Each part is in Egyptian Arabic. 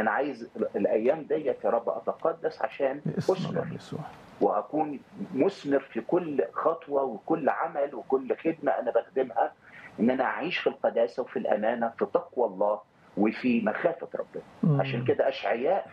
انا عايز الايام ديت يا رب اتقدس عشان باسم اثمر الرب يسوع واكون مثمر في كل خطوه وكل عمل وكل خدمه انا بخدمها ان انا اعيش في القداسه وفي الامانه في تقوى الله وفي مخافه ربنا مم. عشان كده اشعياء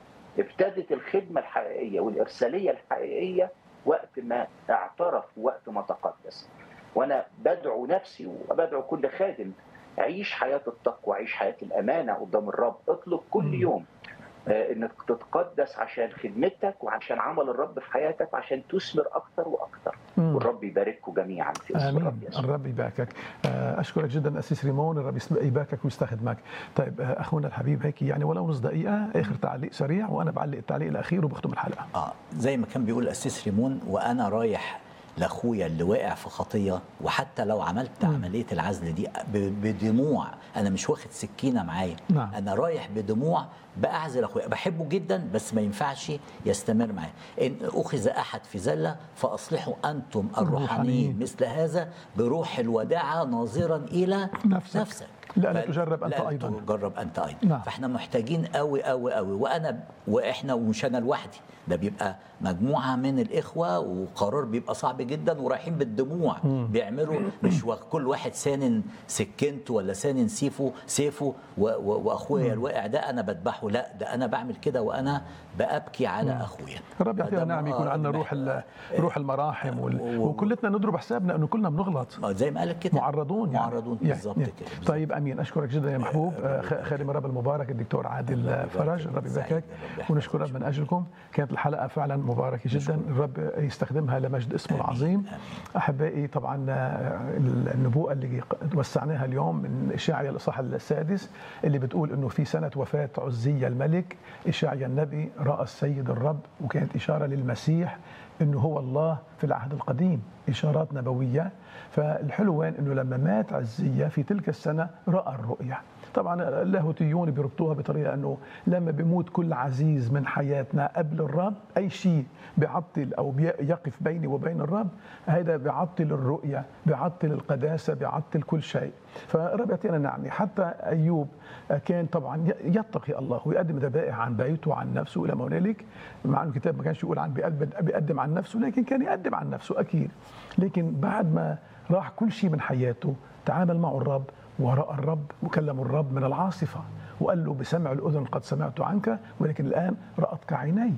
ابتدت الخدمه الحقيقيه والارساليه الحقيقيه وقت ما اعترف وقت ما تقدس وانا بدعو نفسي وبدعو كل خادم عيش حياه التقوى عيش حياه الامانه قدام الرب اطلب كل مم. يوم آه، انك تتقدس عشان خدمتك وعشان عمل الرب في حياتك وعشان تثمر اكثر واكثر مم. والرب يبارككم جميعا في اسم الرب امين يسوع الرب يباركك آه، اشكرك جدا اسيس ريمون الرب يسم- يباركك ويستخدمك طيب آه، اخونا الحبيب هيك يعني ولو نص دقيقه اخر تعليق سريع وانا بعلق التعليق الاخير وبختم الحلقه اه زي ما كان بيقول الاسيس ريمون وانا رايح لاخويا اللي واقع في خطيه وحتى لو عملت مم. عمليه العزل دي ب- بدموع انا مش واخد سكينه معايا نعم. انا رايح بدموع باعزل اخويا بحبه جدا بس ما ينفعش يستمر معايا ان اخذ احد في زله فاصلحوا انتم الروحانيين. الروحانيين مثل هذا بروح الوداعه ناظرا الى نفسك. نفسك لا، لا فل- تجرب أنت لا أيضاً. تجرب انت ايضا نعم. فاحنا محتاجين قوي قوي قوي وانا واحنا ومش انا لوحدي ده بيبقى مجموعه من الاخوه وقرار بيبقى صعب جدا ورايحين بالدموع بيعملوا مش وا- كل واحد سانن سكنته ولا سانن سيفه سيفه و- و- واخويا الواقع ده انا بذبحه لا ده انا بعمل كده وانا بابكي على اخويا الرب يعطينا فده نعم يكون آه، عندنا روح ال- روح المراحم وال- و- وكلتنا نضرب حسابنا انه كلنا بنغلط آه، زي ما قال الكتاب معرضون يعني معرضون يعني- بالظبط يعني. كده بالظبط. طيب امين اشكرك جدا يا محبوب آه، خ- خادم الرب المبارك الدكتور عادل يبارك فرج فيك. الرب سعيد. يباركك الرب يحفظك. ونشكر الرب من اجلكم كانت الحلقه فعلا مباركه جدا الرب يستخدمها لمجد اسمه آمين. العظيم آمين. احبائي طبعا آه، النبوءه اللي وسعناها اليوم من اشعيا الاصحاح السادس اللي بتقول انه في سنه وفاه عزية الملك اشعيا النبي راى السيد الرب وكانت اشاره للمسيح انه هو الله في العهد القديم اشارات نبويه فالحلو وين انه لما مات عزية في تلك السنه راى الرؤيا طبعا اللاهوتيون بيربطوها بطريقه انه لما بيموت كل عزيز من حياتنا قبل الرب اي شيء بيعطل او بي- يقف بيني وبين الرب هذا بيعطل الرؤيه بيعطل القداسه بيعطل كل شيء فالرب يعطينا نعمه حتى ايوب كان طبعا ي- يتقي الله ويقدم ذبائح عن بيته وعن نفسه الى ما هنالك مع انه الكتاب ما كانش يقول عن بيقدم بيقدم عن نفسه لكن كان يقدم عن نفسه اكيد لكن بعد ما راح كل شيء من حياته تعامل معه الرب وراء الرب وكلم الرب من العاصفة وقال له بسمع الأذن قد سمعت عنك ولكن الآن رأتك عيني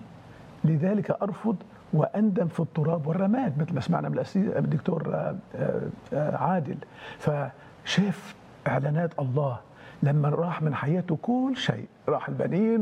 لذلك أرفض وأندم في التراب والرماد مثل ما سمعنا من الأسي- الدكتور آه، آه، آه، عادل فشاف إعلانات الله لما راح من حياته كل شيء راح البنين